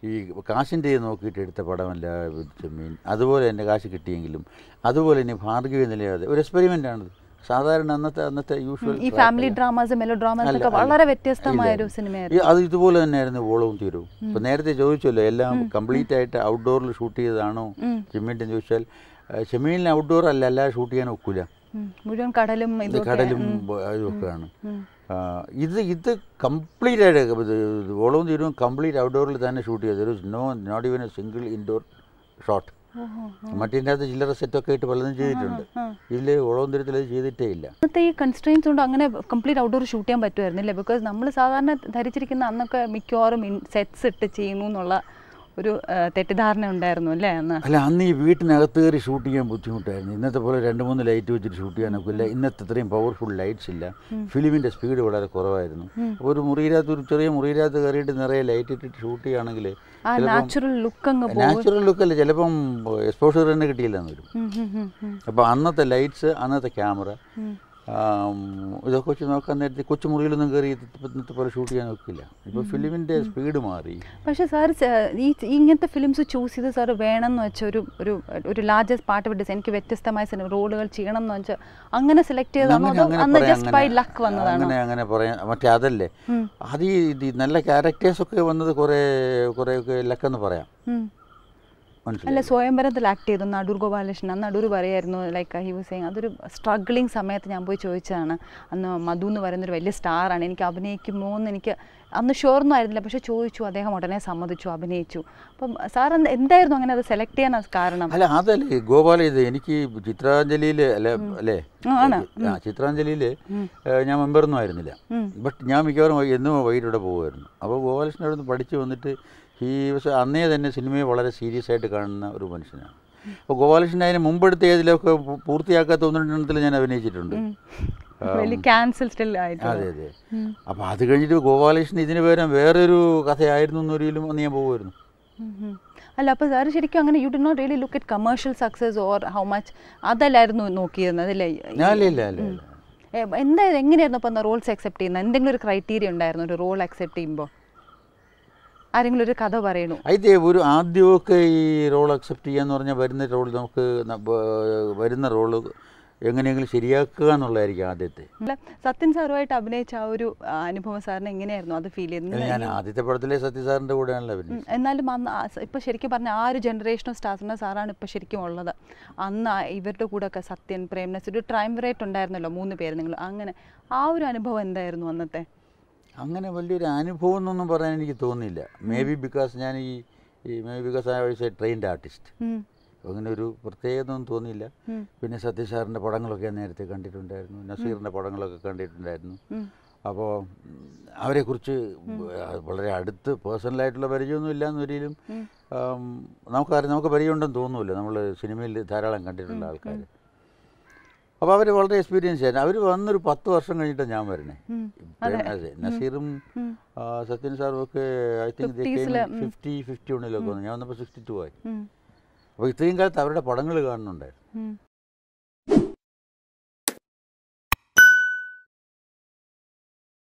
ഈ കാശിൻ്റെ നോക്കിയിട്ട് എടുത്ത പടമല്ല ചെമ്മീൻ അതുപോലെ തന്നെ കാശ് കിട്ടിയെങ്കിലും അതുപോലെ തന്നെ ഭാർഗവി നിലയാതെ ഒരു എക്സ്പെരിമെൻ്റ് ആണത് സാധാരണ അന്നത്തെ അന്നത്തെ യൂഷ്വൽ ഈ ഫാമിലി ഡ്രാമാസ് മെലോ ഡ്രാമാസ് ഒക്കെ വളരെ വ്യത്യസ്തമായ ഒരു സിനിമയായിരുന്നു അത് ഇതുപോലെ തന്നെയായിരുന്നു വോളവും തീരവും ഇപ്പം നേരത്തെ ചോദിച്ചല്ലോ എല്ലാം കംപ്ലീറ്റ് ആയിട്ട് ഔട്ട്ഡോറിൽ ഷൂട്ട് ചെയ്തതാണോ ചെമ്മീൻ്റെ ചോദിച്ചാൽ ആ, ചെമ്മീനിൽ ഔട്ട്ഡോർ അല്ല അല്ലാതെ ഷൂട്ട് ചെയ്യാൻ ഒക്കില്ല ഉം. മുഴുവൻ കടലും ഇത് ഇതൊക്കെ കടലും ഇതൊക്കെയാണ് ആ, ഇത് ഇത് കംപ്ലീറ്റ് ആയിട്ട് ഇത് വോളവും തീരവും കംപ്ലീറ്റ് ഔട്ട്ഡോറിൽ തന്നെ ഷൂട്ട് ചെയ്തത് ഒരു no not even a single indoor shot മറ്റേൻ്റെ അകത്ത് ചില്ലറ സെറ്റൊക്കെ ആയിട്ട് പലതും ചെയ്തിട്ടുണ്ട് ഇതിൽ വോളവും തീരത്തിൽ അത് ചെയ്തിട്ടേ ഇല്ല അന്നത്തെ ഈ കൺസ്ട്രെയിൻസ് കൊണ്ട് അങ്ങനെ കംപ്ലീറ്റ് ഔട്ട്ഡോർ ഷൂട്ട് ചെയ്യാൻ പറ്റുമായിരുന്നില്ല ബിക്കോസ് നമ്മൾ സാധാരണ ധരിച്ചിരിക്കുന്ന അന്നൊക്കെ മിക്കവാറും സെറ്റ്സ് ഇട്ട് ചെയ്യുന്നു എന്നുള്ള ഒരു ആ, തെറ്റിദ്ധാരണ ഉണ്ടായിരുന്നു അല്ലേ അന്ന് അല്ല അന്ന് ഈ വീട്ടിനകത്ത് കയറി ഷൂട്ട് ചെയ്യാൻ ബുദ്ധിമുട്ടായിരുന്നു ഇന്നത്തെ പോലെ രണ്ട് മൂന്ന് ലൈറ്റ് വെച്ചിട്ട് ഷൂട്ട് ചെയ്യാനൊക്കില്ല ഇന്നത്തെ അത്രയും പവർഫുൾ ലൈറ്റ്സ് ഇല്ല ഫിലിമിൻ്റെ സ്പീഡ് വളരെ കുറവായിരുന്നു അപ്പോൾ ഒരു മുറിയിനകത്ത് ഒരു ചെറിയ മുറിയിനകത്ത് കയറിയിട്ട് നിറയെ ലൈറ്റ് ഇട്ടിട്ട് ഷൂട്ട് ചെയ്യുകയാണെങ്കിൽ ആ നാച്ചുറൽ ലുക്ക് അങ്ങ് പോകും നാച്ചുറൽ ലുക്കല്ല ചിലപ്പം എക്സ്പോഷർ തന്നെ കിട്ടിയില്ല എന്ന് വരും ഉം, ഉം, ഉം, ഉം. അപ്പോൾ അന്നത്തെ ലൈറ്റ്സ് അന്നത്തെ ക്യാമറ ഇതൊക്കെ വെച്ച് നോക്കാൻ നേരത്തെ കൊച്ചു മുറിയിലൊന്നും കയറി ഇത് ഇന്നത്തെ പോലെ ഷൂട്ട് ചെയ്യാൻ നോക്കില്ല ഇപ്പോൾ ഫിലിമിൻ്റെ സ്പീഡ് മാറി പക്ഷേ സാർ ഈ ഇങ്ങനത്തെ ഫിലിംസ് ചൂസ് ചെയ്ത് സാർ വേണം എന്ന് വെച്ച ഒരു ഒരു ഒരു ലാർജസ്റ്റ് പാർട്ട് ഓഫ് ഡിസൈൻ എനിക്ക് വ്യത്യസ്തമായ സിനിമ റോളുകൾ ചെയ്യണം എന്ന് വെച്ചാൽ അങ്ങനെ സെലക്ട് ചെയ്താണോ അങ്ങനെ അതോ അങ്ങനെ അന്ന് പറയാം, ജസ്റ്റ് ബൈ അങ്ങനെ- ലക്ക് വന്നതാണോ അങ്ങനെ അങ്ങനെ പറയാം മറ്റേ അതല്ലേ അത് ഈ ഇത് ഈ നല്ല ക്യാരക്ടേഴ്സൊക്കെ വന്നത് കുറേ കുറേയൊക്കെ ലക്കെന്ന് പറയാം ഉം. മനസ്സിലായി അല്ല സ്വയംവരത്തിൽ ആക്ട് ചെയ്തു നടൂർ ഗോപാലകൃഷ്ണൻ അന്ന് നടൂർ പറയായിരുന്നു ലൈക്ക് ഹി വാസ് സെയിങ് അതൊരു സ്ട്രഗ്ലിംഗ് സമയത്ത് ഞാൻ പോയി ചോദിച്ചതാണ് അന്ന് മധു എന്ന് പറയുന്നൊരു വലിയ സ്റ്റാറാണ് എനിക്ക് അഭിനയിക്കുമോ എന്ന് എനിക്ക് അന്ന് ഷുവറൊന്നും ആയിരുന്നില്ല പക്ഷെ ചോദിച്ചു അദ്ദേഹം ഉടനെ സമ്മതിച്ചു അഭിനയിച്ചു അപ്പം സാർ എന്ത് എന്തായിരുന്നു അങ്ങനെ അത് സെലക്ട് ചെയ്യാൻ അത് കാരണം അല്ല അതല്ലേ ഗോപാല ഇത് എനിക്ക് ചിത്രാഞ്ജലിയിൽ അല്ല അല്ലേ ആണ്. ആ ചിത്രാഞ്ജലിയിൽ ഞാൻ മെമ്പറൊന്നും ആയിരുന്നില്ല ബട്ട് ഞാൻ മിക്കവാറും വൈ- എന്നും വൈകിട്ട് ഇവിടെ പോകുമായിരുന്നു അപ്പോൾ ഗോപാലകൃഷ്ണൻ അവിടെ നിന്ന് പഠിച്ച് വന്നിട്ട് ഈ പക്ഷേ അന്നേ തന്നെ സിനിമയെ വളരെ സീരിയസ് ആയിട്ട് കാണുന്ന ഒരു മനുഷ്യനാണ് അപ്പോൾ ഗോപാലകൃഷ്ണൻ അതിന് മുമ്പെടുത്ത ഏതിലൊക്കെ പൂ- പൂർത്തിയാക്കാത്ത ഒന്ന് രണ്ടെണ്ണത്തിൽ ഞാൻ അഭിനയിച്ചിട്ടുണ്ട് വലിയ ക്യാൻസൽ സ്റ്റിൽ ആയിട്ട് അതെ അതെ അപ്പോൾ അത് കഴിഞ്ഞിട്ട് ഗോപാലകൃഷ്ണൻ ഇതിന് പകരം വേറൊരു കഥയായിരുന്നു എന്നൊരിക്കലും അന്ന് ഞാൻ പോകുമായിരുന്നു ഉം ഉം. അല്ല അപ്പോൾ സാർ ശരിക്കും അങ്ങനെ you did not really look at commercial success or how much അതല്ലായിരുന്നു നോക്കിയിരുന്നത് അല്ലേ ഞാൻ അല്ല ഇല്ല അല്ല ഇല്ല ഏ, എന്തായിരുന്നു എങ്ങനെയായിരുന്നു അപ്പോൾ റോൾസ് അക്സെപ്റ്റ് ചെയ്യുന്നത് എന്തെങ്കിലും ഒരു ക്രൈറ്റീരിയ ഉണ്ടായിരുന്നു ഒരു റോൾ അക്സെപ്റ്റ് ചെയ്യുമ്പോൾ ആരെങ്കിലും ഒരു കഥ പറയണു అయితే ഒരു ആദ്യമൊക്കെ ഈ റോൾ അക്സെപ്റ്റ് ചെയ്യാന്ന് പറഞ്ഞാൽ വരുന്ന റോൾ നമുക്ക് ന- ബ- വരുന്ന റോള് എങ്ങനെയെങ്കിലും ശരിയാക്കുക എന്നുള്ളതായിരിക്കും ആദ്യത്തെ അല്ല സത്യൻ സാറുമായിട്ട് അഭിനയിച്ച ആ ഒരു ആ, അനുഭവം സാറിന് എങ്ങനെയായിരുന്നു അത് ഫീൽ ചെയ്യുന്നത് ഞാൻ ആദ്യത്തെ പടത്തിലെ സത്യസാറിൻ്റെ കൂടെയാണല്ലോ ഉം, അഭിനയിച്ചത് എന്നാലും അന്ന് ആ സ- ഇപ്പൊ ശരിക്കും പറഞ്ഞ ആ ഒരു ജനറേഷൻ ഓഫ് സ്റ്റാർസിന്റെ സാറാണ് ഇപ്പൊ ശരിക്കും ഉള്ളത് അന്ന് ആ ഇവരുടെ കൂടെ ഒക്കെ സത്യൻ പ്രേംനസ് ഒരു ട്രൈംവറേറ്റ് ഉണ്ടായിരുന്നല്ലോ മൂന്ന് പേര് നിങ്ങൾ അങ്ങനെ ആ ഒരു അനുഭവം എന്തായിരുന്നു അന്നത്തെ അങ്ങനെ വലിയൊരു അനുഭവം എന്നൊന്നും പറയാൻ എനിക്ക് തോന്നിയില്ല മേ ബി ബിക്കോസ് ഞാൻ ഈ maybe because I was a trained artist um, അങ്ങനെ ഒരു പ്രത്യേകതയൊന്നും തോന്നിയില്ല ഉം. പിന്നെ സത്യസാറിൻ്റെ പടങ്ങളൊക്കെ ഞാൻ നേരത്തെ കണ്ടിട്ടുണ്ടായിരുന്നു നസീറിൻ്റെ പടങ്ങളൊക്കെ കണ്ടിട്ടുണ്ടായിരുന്നു ഉം. അപ്പോൾ അവരെക്കുറിച്ച് വളരെ അടുത്ത് പേഴ്സണലായിട്ടുള്ള പരിചയമൊന്നും ഇല്ല എന്നൊരിക്കലും നമുക്കറിയാം നമുക്ക് പരിചയമുണ്ടെന്ന് തോന്നുമല്ലോ നമ്മൾ സിനിമയിൽ ധാരാളം കണ്ടിട്ടുള്ള ആൾക്കാർ അപ്പോൾ അവർ വളരെ എക്സ്പീരിയൻസ് ആയിരുന്നു അവർ വന്നൊരു പത്ത് വർഷം കഴിഞ്ഞിട്ടാണ് ഞാൻ വരണേ ഉം. ഇപ്പഴും അതെ നസീറും ഉം. ആ, സത്യൻ സാറും ഒക്കെ ഐ തിങ്ക് 50s ല്, ഉം. ഫിഫ്റ്റി ഫിഫ്റ്റി വണ്ണിലൊക്കെ വന്നു ഞാൻ വന്നപ്പോൾ സിക്സ്റ്റി ടു ആയി ഉം, അപ്പോൾ ഇത്രയും കാലത്ത് അവരുടെ പടങ്ങൾ കാണുന്നുണ്ടായിരുന്നു ഉം.